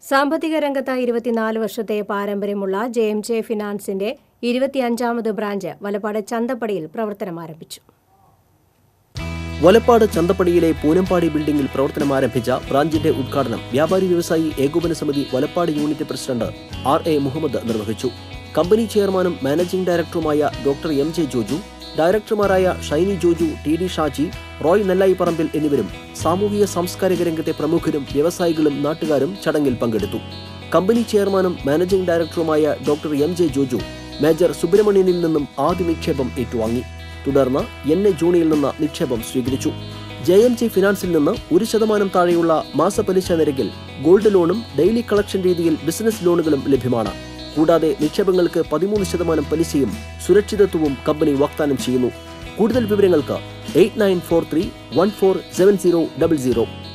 സാമ്പത്തിക രംഗത്ത് ഇരുപത്തിനാല് വർഷത്തെ പാരമ്പര്യമുള്ള ജെ എം ജെ ഫിനാൻസിന്റെ ഇരുപത്തിയഞ്ചാമത് ബ്രാഞ്ച് വലപ്പാട് ചന്തപ്പടിയിൽ പ്രവർത്തനം ആരംഭിച്ചു വലപ്പാട് ചന്തപ്പടിയിലെ പൂനമ്പാടി ബിൽഡിംഗിൽ പ്രവർത്തനം ആരംഭിച്ച ബ്രാഞ്ചിന്റെ ഉദ്ഘാടനം വ്യാപാരി വ്യവസായി ഏകോപന സമിതി Valappad unit president R A Muhammad നിർവഹിച്ചു കമ്പനി ചെയർമാനും മാനേജിംഗ് ഡയറക്ടറുമായ ഡോക്ടർ എം ജെ ജോജു ഡയറക്ടർമാരായ ഷൈനി ജോജു ടി ഡി ഷാജി റോയ് നെല്ലായി പറമ്പിൽ എന്നിവരും സാമൂഹിക സാംസ്കാരിക രംഗത്തെ പ്രമുഖരും വ്യവസായികളും നാട്ടുകാരും ചടങ്ങിൽ പങ്കെടുത്തു കമ്പനി ചെയർമാനും മാനേജിംഗ് ഡയറക്ടറുമായ doctor M J Joju major സുബ്രഹ്മണ്യനിൽ നിന്നും ആദ്യ നിക്ഷേപം ഏറ്റുവാങ്ങി തുടർന്ന് എൻ എ ജൂണിയിൽ നിന്ന് നിക്ഷേപം സ്വീകരിച്ചു ജെ എം ജി ഫിനാൻസിൽ നിന്ന് ഒരു ശതമാനം താഴെയുള്ള മാസപലിശ നിരക്കിൽ ഗോൾഡ് ലോണും ഡെയിലി കളക്ഷൻ രീതിയിൽ ബിസിനസ് ലോണുകളും ലഭ്യമാണ് കൂടാതെ നിക്ഷേപങ്ങൾക്ക് പതിമൂന്ന് ശതമാനം പലിശയും സുരക്ഷിതത്വവും കമ്പനി വാഗ്ദാനം ചെയ്യുന്നു കൂടുതൽ വിവരങ്ങൾക്ക് eight nine four three one four seven zero double zero